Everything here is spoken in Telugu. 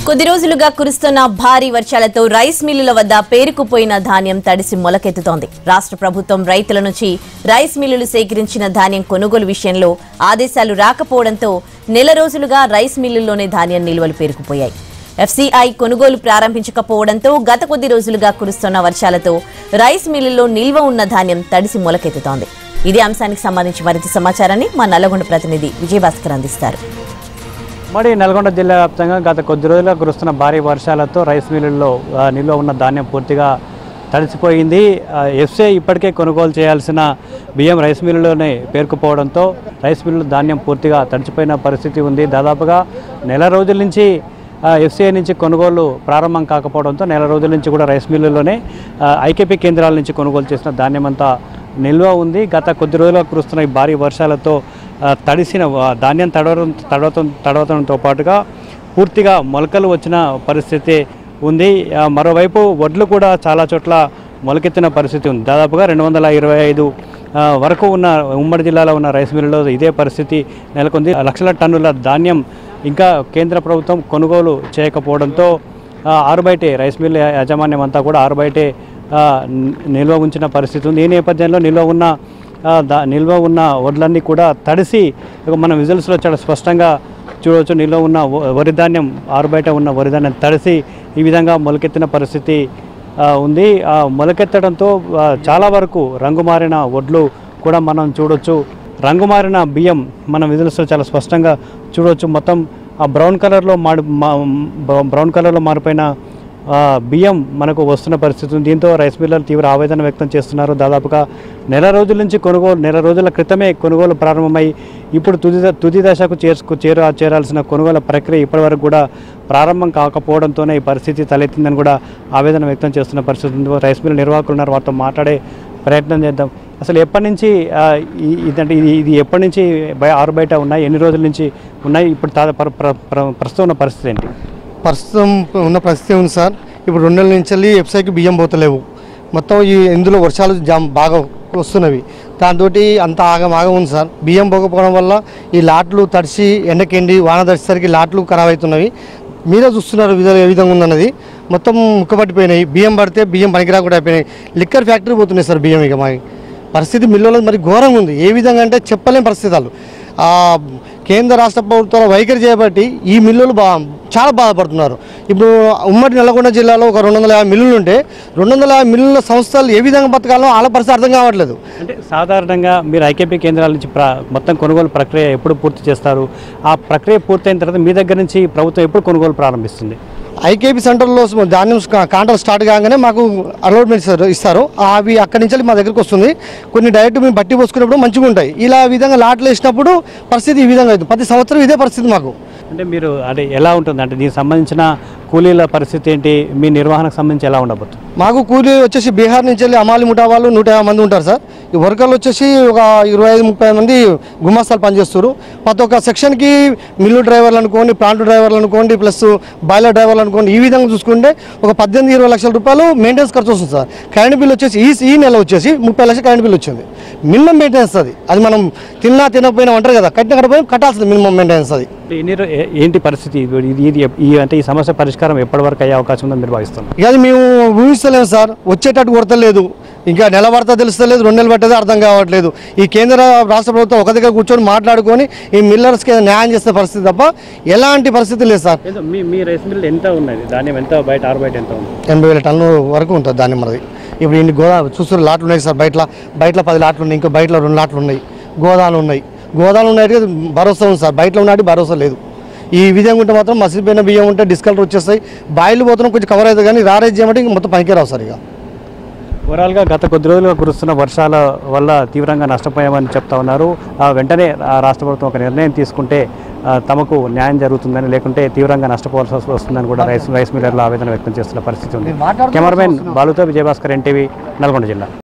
కొద్ది రోజులుగా కురుస్తున్న భారీ వర్షాలతో రైస్ మిల్లుల వద్ద పేరుకుపోయిన ధాన్యం తడిసి మొలకెత్తుతోంది రాష్ట్ర ప్రభుత్వం రైతుల నుంచి రైస్ మిల్లులు సేకరించిన ధాన్యం కొనుగోలు విషయంలో ఆదేశాలు రాకపోవడంతో నెల రోజులుగా రైస్ మిల్లుల్లోనే ధాన్యం నిల్వలు పేరుకుపోయాయి ఎఫ్సీఐ కొనుగోలు ప్రారంభించకపోవడంతో గత కొద్ది రోజులుగా కురుస్తున్న వర్షాలతో రైస్ మిల్లుల్లో నిల్వ ఉన్న ధాన్యం తడిసి మొలకెత్తుతోంది ఇదే అంశానికి సంబంధించి మరింత సమాచారాన్ని మా నల్లగొండ ప్రతినిధి విజయభాస్కర్ అందిస్తారు మరి నల్గొండ జిల్లా వ్యాప్తంగా గత కొద్ది రోజులుగా కురుస్తున్న భారీ వర్షాలతో రైస్ మిల్లుల్లో ఆ, నిల్వ ఉన్న ధాన్యం పూర్తిగా తడిసిపోయింది ఆ, ఎఫ్సీఐ ఇప్పటికే కొనుగోలు చేయాల్సిన బియ్యం రైస్ మిల్లులోనే పేరుకుపోవడంతో రైస్ మిల్లు ధాన్యం పూర్తిగా తడిచిపోయిన పరిస్థితి ఉంది దాదాపుగా నెల రోజుల నుంచి ఆ, ఎఫ్సీఐ నుంచి కొనుగోలు ప్రారంభం కాకపోవడంతో నెల రోజుల నుంచి కూడా రైస్ మిల్లులోనే ఆ, ఐకేపీ కేంద్రాల నుంచి కొనుగోలు చేసిన ధాన్యం అంతా నిల్వ ఉంది గత కొద్ది రోజులుగా కురుస్తున్న ఈ భారీ వర్షాలతో ఆ, తడిసిన ఆ, ధాన్యం తడవడం తడవతం తడవతంతో పాటుగా పూర్తిగా మొలకలు వచ్చిన పరిస్థితి ఉంది ఆ, మరోవైపు వడ్లు కూడా చాలా చోట్ల మొలకెత్తిన పరిస్థితి ఉంది దాదాపుగా రెండు వందల ఇరవై ఐదు ఆ, వరకు ఉన్న ఉమ్మడి జిల్లాలో ఉన్న రైస్ మిల్లులో ఇదే పరిస్థితి నెలకొంది లక్షల టన్నుల ధాన్యం ఇంకా కేంద్ర ప్రభుత్వం కొనుగోలు చేయకపోవడంతో ఆ, ఆరుబయటే రైస్ మిల్ యాజమాన్యం అంతా కూడా ఆరుబయటే ఆ, ని- నిల్వ ఉంచిన పరిస్థితి ఉంది ఈ నేపథ్యంలో నిల్వ ఉన్న ఆ, దా నిల్వ ఉన్న వడ్లన్నీ కూడా తడిసి ఇక మనం విజువల్స్లో చాలా స్పష్టంగా చూడవచ్చు నిల్వ ఉన్న వ- వరి ధాన్యం ఆరుబయట ఉన్న వరి ధాన్యం తడిసి ఈ విధంగా మొలకెత్తిన పరిస్థితి ఆ, ఉంది ఆ మొలకెత్తడంతో ఆ, చాలా వరకు రంగు మారిన వడ్లు కూడా మనం చూడొచ్చు రంగు మారిన బియ్యం మనం విధులతో చాలా స్పష్టంగా చూడవచ్చు మొత్తం ఆ బ్రౌన్ కలర్లో మాడి మా- బ్రౌ- బ్రౌన్ కలర్లో మారిపోయిన ఆ, బియ్యం మనకు వస్తున్న పరిస్థితి ఉంది దీంతో రైస్ మిల్లర్లు తీవ్ర ఆవేదన వ్యక్తం చేస్తున్నారు దాదాపుగా నెల రోజుల నుంచి కొనుగోలు నెల రోజుల క్రితమే కొనుగోలు ప్రారంభమై ఇప్పుడు తుది ద- తుది దశకు చేర్చుకు చేర చేరాల్సిన కొనుగోలు ప్రక్రియ ఇప్పటివరకు కూడా ప్రారంభం కాకపోవడంతోనే ఈ పరిస్థితి తలెత్తిందని కూడా ఆవేదన వ్యక్తం చేస్తున్న పరిస్థితి ఉంది రైస్ మిల్ నిర్వాహకులు ఉన్నారు వారితో మాట్లాడే ప్రయత్నం చేద్దాం అసలు ఎప్పటి నుంచి ఆ, ఈ- ఇదంటే ఇది ఇది ఎప్పటి నుంచి బయ ఆరు బయట ఉన్నాయి ఎన్ని రోజుల నుంచి ఉన్నాయి ఇప్పుడు తా- ప్ర- ప్ర- ప్ర- ప్రస్తుతం ఉన్న పరిస్థితి ఏంటి ప్రస్తుతం ఉన్న పరిస్థితి ఉంది సార్ ఇప్పుడు రెండు నెలల నుంచి వెళ్ళి వెబ్సైట్కి బియ్యం పోతలేవు మొత్తం ఈ ఇందులో వర్షాలు జామ్ బాగా వస్తున్నవి దాంతో అంత ఆగం ఆగం ఉంది సార్ బియ్యం పోకపోవడం వల్ల ఈ లాట్లు తడిసి ఎండకెండి వాన తడిచేసరికి లాట్లు ఖరాబ్ అవుతున్నవి మీరే చూస్తున్నారు విధ ఏ విధంగా ఉందన్నది మొత్తం ముక్కబట్టిపోయినాయి బియ్యం పడితే బియ్యం పనికిరా కూడా అయిపోయినాయి లిక్కర్ ఫ్యాక్టరీ పోతున్నాయి సార్ బియ్యం ఇక మాకు పరిస్థితి మిల్లులో మరి ఘోరంగా ఉంది ఏ విధంగా అంటే చెప్పలేని పరిస్థితులు ఆ కేంద్ర రాష్ట్ర ప్రభుత్వాల వైఖరి చేయబట్టి ఈ మిల్లులు బా చాలా బాధపడుతున్నారు ఇప్పుడు ఉమ్మడి నల్గొండ జిల్లాలో ఒక రెండు వందల యాభై మిల్లులు ఉంటే రెండు వందల యాభై మిల్లుల సంస్థలు ఏ విధంగా బతకాలో వాళ్ళ పరిస్థితి అర్థం కావట్లేదు అంటే సాధారణంగా మీరు ఐకేపీ కేంద్రాల నుంచి ప్ర మొత్తం కొనుగోలు ప్రక్రియ ఎప్పుడు పూర్తి చేస్తారు ఆ ప్రక్రియ పూర్తయిన తర్వాత మీ దగ్గర నుంచి ప్రభుత్వం ఎప్పుడు కొనుగోలు ప్రారంభిస్తుంది ఐకేపీ సెంటర్లో ధాన్యం కాంట్రాక్ట్ స్టార్ట్ కాగానే మాకు అలాట్మెంట్ ఇస్తారు ఇస్తారు అవి అక్కడి నుంచి మా దగ్గరికి వస్తుంది కొన్ని డైరెక్ట్ మేము బట్టి పోసుకున్నప్పుడు మంచిగా ఉంటాయి ఇలా ఈ విధంగా లాట్లు వేసినప్పుడు పరిస్థితి ఈ విధంగా అవుతుంది ప్రతి సంవత్సరం ఇదే పరిస్థితి మాకు అంటే మీరు అంటే ఎలా ఉంటుంది అంటే దీనికి సంబంధించిన కూలీల పరిస్థితి ఏంటి మీ నిర్వహణకు సంబంధించి ఎలా ఉండబోతుంది మాకు కూలీ వచ్చేసి బీహార్ నుంచి వెళ్ళి అమాలి ముఠా వాళ్ళు నూట యాభై మంది ఉంటారు సార్ ఈ వర్కర్లు వచ్చేసి ఒక ఇరవై ఐదు ముప్పై మంది గుమాస్తాలు పనిచేస్తారు ప్రతి ఒక్క సెక్షన్కి మిల్లు డ్రైవర్లు అనుకోండి ప్లాంట్ డ్రైవర్లు అనుకోండి ప్లస్ బాయిలర్ డ్రైవర్లు అనుకోండి ఈ విధంగా చూసుకుంటే ఒక పద్దెనిమిది ఇరవై లక్షల రూపాయలు మెయింటెనెన్స్ ఖర్చు వస్తుంది సార్ కరెంట్ బిల్ వచ్చేసి ఈ ఈ నెల వచ్చేసి ముప్పై లక్షల కరెంట్ బిల్ వచ్చింది మినిమం మెయింటెనెన్స్ అది అది మనం తిన్నా తినకపోయినా అంటారు కదా కట్టిన కట్టపోయినా కట్టాల్సింది మినిమం మెయింటెనెన్స్ అది అంటే ఎన్ని రో- ఏ- ఏంటి పరిస్థితి ఇది ఇది- ఇది ఈ అంటే ఈ సమస్య పరిష్కారం ఎప్పటి వరకు అయ్యే అవకాశం ఉందని మీరు భావిస్తున్నారు ఇక అది మేము ఊహిస్తలేము సార్ వచ్చేటట్టు కొడతలేదు ఇంకా నెల పడతా తెలుస్తలేదు రెండు నెలలు పట్టేది అర్థం కావట్లేదు ఈ కేంద్ర రాష్ట్ర ప్రభుత్వం ఒక దగ్గర కూర్చొని మాట్లాడుకొని ఈ మిల్లర్స్కి న్యాయం చేసే పరిస్థితి తప్ప ఎలాంటి పరిస్థితి లేదు సార్ ఏదో మీ మీ రైస్ మిల్ ఎంత ఉన్నది ధాన్యం ఎంత బయట ఆరు బయట ఎంత ఉంది ఎనభై వేల టన్నుల వరకు ఉంటుంది దాన్ని మనది ఇప్పుడు ఇన్ని గోదా చూస్తున్న లాట్లు ఉన్నాయి సార్ బయట బయట పది లాట్లు ఉన్నాయి ఇంకా బయట రెండు లాట్లు ఉన్నాయి గోదాలు ఉన్నాయి గోదాలు ఉన్నాయి భరోసా ఉంది సార్ బయట ఉన్నట్టు భరోసా లేదు ఈ విధంగా ఉంటే మాత్రం మసిలిపోయిన బియ్యం ఉంటే డిస్కలర్ వచ్చేస్తాయి బాయిలు పోతున్నాం కొంచెం కవర్ అవుతుంది కానీ రారేజ్ చేయమంటే ఇంక మొత్తం పనికి రావు సార్ ఇక ఓవరాల్గా గత కొద్ది రోజులుగా కురుస్తున్న వర్షాల వల్ల తీవ్రంగా నష్టపోయామని చెప్తా ఉన్నారు ఆ వెంటనే ఆ రాష్ట్ర ప్రభుత్వం ఒక నిర్ణయం తీసుకుంటే ఆ, తమకు న్యాయం జరుగుతుందని లేకుంటే తీవ్రంగా నష్టపోవాల్సి వస్తు- వస్తుందని కూడా రైస్ రైస్ మిల్లర్లు ఆవేదన వ్యక్తం చేస్తున్న పరిస్థితి ఉంది మీరు మాట్లాడుతున్న కెమెరామెన్ అవసరం బాలుతో విజయభాస్కర్ ఎన్టీవీ నల్గొండ జిల్లా